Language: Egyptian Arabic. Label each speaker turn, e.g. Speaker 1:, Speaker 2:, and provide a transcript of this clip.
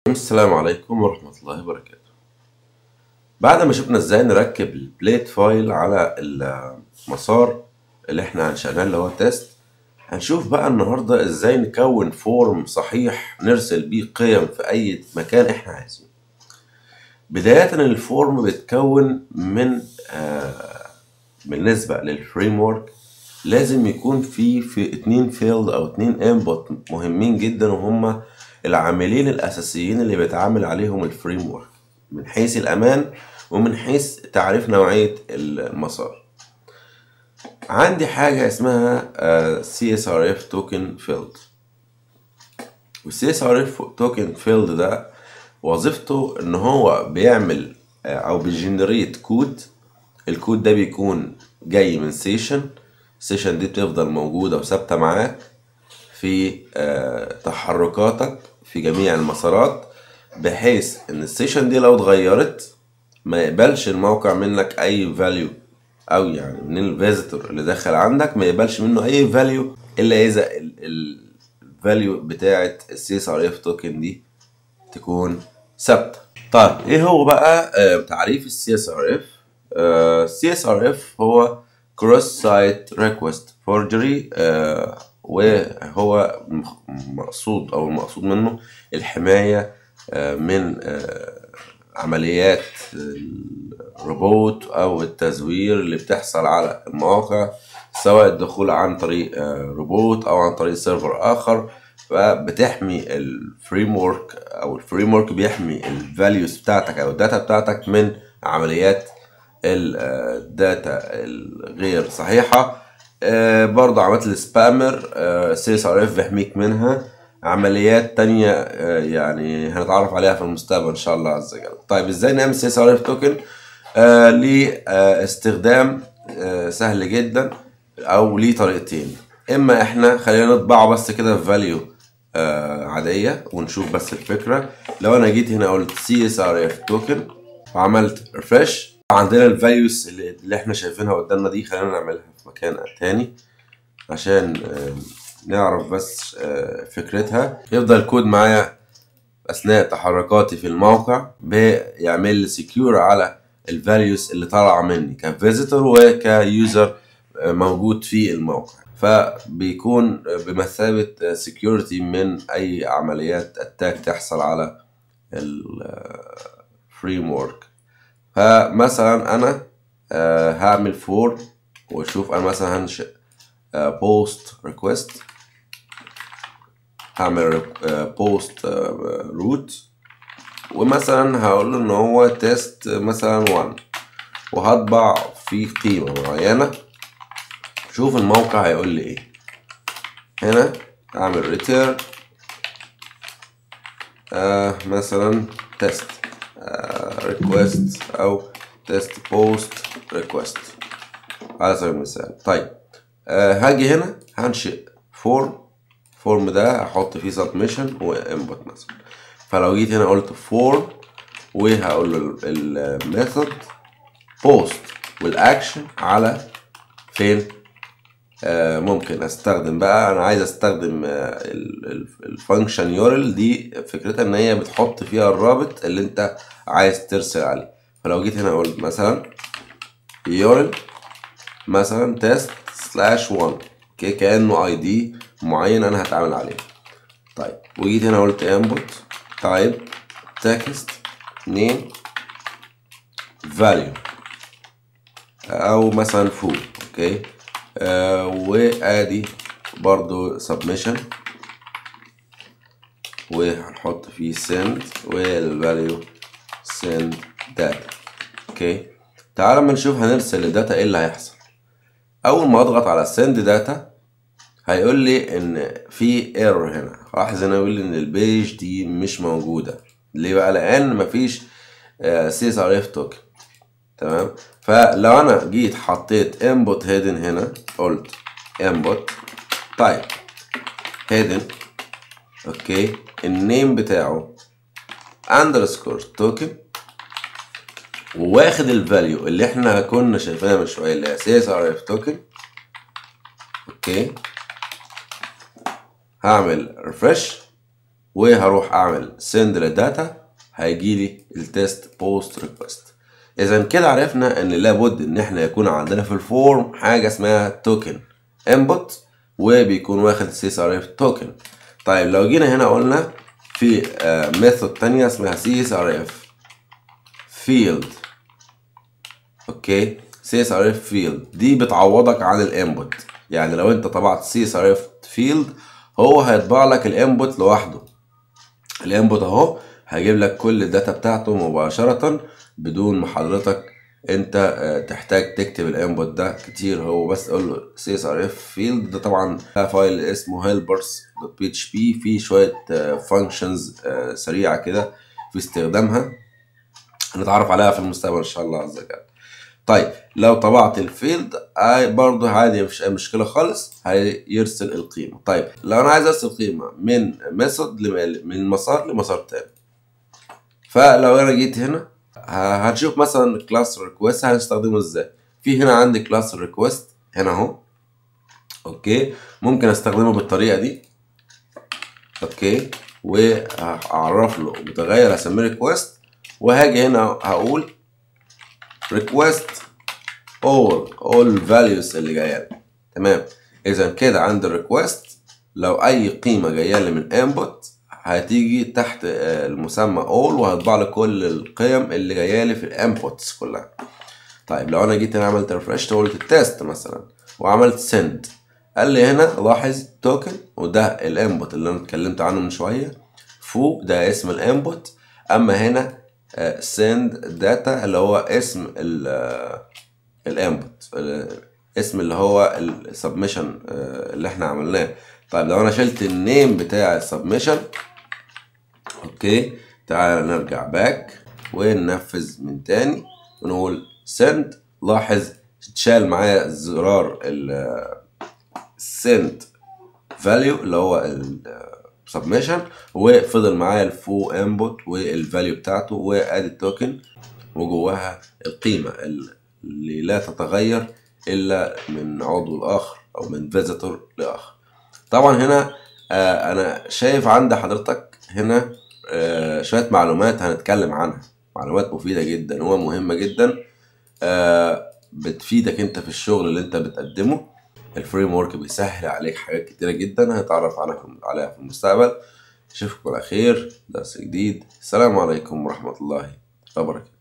Speaker 1: السلام عليكم ورحمة الله وبركاته بعد ما شفنا ازاي نركب البليت فايل على المسار اللي احنا انشأناه اللي هو تيست هنشوف بقى النهاردة ازاي نكون فورم صحيح نرسل بيه قيم في اي مكان احنا عايزينه بداية الفورم بيتكون من آه بالنسبة للفريم ورك لازم يكون في في اتنين فيلد او اتنين انبوت مهمين جدا وهما العاملين الاساسيين اللي بيتعامل عليهم الفريم ورك من حيث الامان ومن حيث تعريف نوعية المسار عندي حاجة اسمها uh, CSRF token field وال CSRF token field ده وظيفته ان هو بيعمل uh, او بيجنريت كود الكود ده بيكون جاي من سيشن السيشن دي بتفضل موجودة وثابتة معاك في uh, تحركاتك في جميع المسارات بحيث ان السيشن دي لو اتغيرت ما يقبلش الموقع منك اي فاليو او يعني من الفيزيتور اللي داخل عندك ما يقبلش منه اي فاليو الا اذا الفاليو بتاعه السي اس ار اف توكن دي تكون ثابته طيب ايه هو بقى آه تعريف السي اس ار اف السي اس ار اف هو كروس سايت ريكوست فورجري وهو مقصود او المقصود منه الحمايه آه من آه عمليات الروبوت او التزوير اللي بتحصل على المواقع سواء الدخول عن طريق روبوت او عن طريق سيرفر اخر فبتحمي الفريم ورك او الفريم ورك بيحمي الفاليوز بتاعتك او الداتا بتاعتك من عمليات الداتا الغير صحيحه برضه عمليات السبامر سي اس ار اف بيحميك منها عمليات تانية يعني هنتعرف عليها في المستقبل ان شاء الله عز وجل طيب ازاي نعمل سي اس ار اف توكن آه ليه آه استخدام آه سهل جدا او ليه طريقتين اما احنا خلينا نطبعه بس كده في فاليو آه عاديه ونشوف بس الفكره لو انا جيت هنا قلت سي اس ار اف توكن وعملت ريفرش عندنا الفاليوز اللي, اللي احنا شايفينها قدامنا دي خلينا نعملها في مكان تاني عشان آه نعرف بس فكرتها يفضل الكود معايا اثناء تحركاتي في الموقع بيعمل لي سكيور على الفاليوز اللي طالعه مني كفيزيتور وكيوزر موجود في الموقع فبيكون بمثابة سكيورتي من أي عمليات أتاك تحصل على الفريم ورك فمثلا أنا هعمل فور وأشوف أنا مثلا هنشئ بوست ريكوست هعمل بوست روت ومثلا هقول له ان هو تيست مثلا 1 وهطبع فيه قيمة معينة شوف الموقع هيقول لي ايه هنا اعمل ريتيرن آه مثلا تيست ريكوست آه او تيست بوست ريكوست على سبيل المثال طيب آه هاجي هنا هنشئ فورم فورم ده هحط فيه سبمشن وانبوت مثلا فلو جيت هنا قلت فورم وهقول له الميثود بوست والاكشن على فين آه ممكن استخدم بقى انا عايز استخدم آه الفانكشن يورل دي فكرتها ان هي بتحط فيها الرابط اللي انت عايز ترسل عليه فلو جيت هنا قلت مثلا يورل مثلا تيست سلاش 1 اوكي كانه اي دي معين انا هتعامل عليه طيب وجيت هنا قلت انبوت تايب تكست نيم فاليو او مثلا فول اوكي آه وادي برضو سبمشن وهنحط فيه send والفاليو send data اوكي تعال اما نشوف هنرسل الداتا ايه اللي هيحصل اول ما اضغط على send data هيقول لي ان في ايرور هنا لاحظ هنا يقول لي ان البيج دي مش موجوده ليه بقى لان مفيش سي اس ار اف توكن تمام فلو انا جيت حطيت انبوت هيدن هنا قلت انبوت طيب هيدن اوكي النيم بتاعه اندرسكور توكن وواخد الفاليو اللي احنا كنا شايفينها من شويه اللي هي سي اس ار اف توكن اوكي هعمل ريفرش وهروح اعمل send للداتا هيجي لي التست بوست ريكوست اذا كده عرفنا ان لابد ان احنا يكون عندنا في الفورم حاجه اسمها توكن انبوت وبيكون واخد سي اس ار اف توكن طيب لو جينا هنا قلنا في ميثود تانية اسمها سي اس ار اف فيلد اوكي سي اس ار اف فيلد دي بتعوضك عن الانبوت يعني لو انت طبعت سي اس ار اف فيلد هو هيطبع لك الانبوت لوحده الانبوت اهو هيجيب لك كل الداتا بتاعته مباشرة بدون ما حضرتك انت تحتاج تكتب الانبوت ده كتير هو بس قول له سي اس ار اف فيلد ده طبعا فايل اسمه helpers.php فيه شويه فانكشنز سريعه كده في استخدامها هنتعرف عليها في المستقبل ان شاء الله عز وجل طيب لو طبعت الفيلد برضه عادي مفيش اي مشكله خالص هيرسل القيمه طيب لو انا عايز ارسل قيمه من ميثود من مسار لمسار تاني فلو انا جيت هنا هنشوف مثلا كلاس ريكوست هنستخدمه ازاي في هنا عندي كلاس ريكوست هنا اهو اوكي ممكن استخدمه بالطريقه دي اوكي واعرف له متغير اسميه ريكوست وهاجي هنا هقول request all all values اللي جايه لي تمام اذا كده عند الريكوست لو اي قيمه جايه لي من input هتيجي تحت المسمى all وهطبع لي كل القيم اللي جايه لي في الانبوتس كلها طيب لو انا جيت هنا عملت ريفرش وقلت التست مثلا وعملت send قال لي هنا لاحظ توكن وده الانبوت اللي انا اتكلمت عنه من شويه فوق ده اسم الانبوت اما هنا send data اللي هو اسم الانبوت اسم اللي هو السبمشن اللي احنا عملناه طيب لو انا شلت النيم بتاع السبمشن اوكي تعال نرجع باك وننفذ من تاني ونقول send لاحظ اتشال معايا زرار ال send value اللي هو السبمشن وفضل معايا الفو انبوت والفاليو بتاعته وادي التوكن وجواها القيمة اللي لا تتغير الا من عضو لاخر او من فيزيتور لاخر طبعا هنا آه انا شايف عند حضرتك هنا آه شويه معلومات هنتكلم عنها معلومات مفيده جدا ومهمه جدا آه بتفيدك انت في الشغل اللي انت بتقدمه الفريم ورك بيسهل عليك حاجات كتيره جدا هنتعرف عليها في المستقبل اشوفكم على خير درس جديد السلام عليكم ورحمه الله وبركاته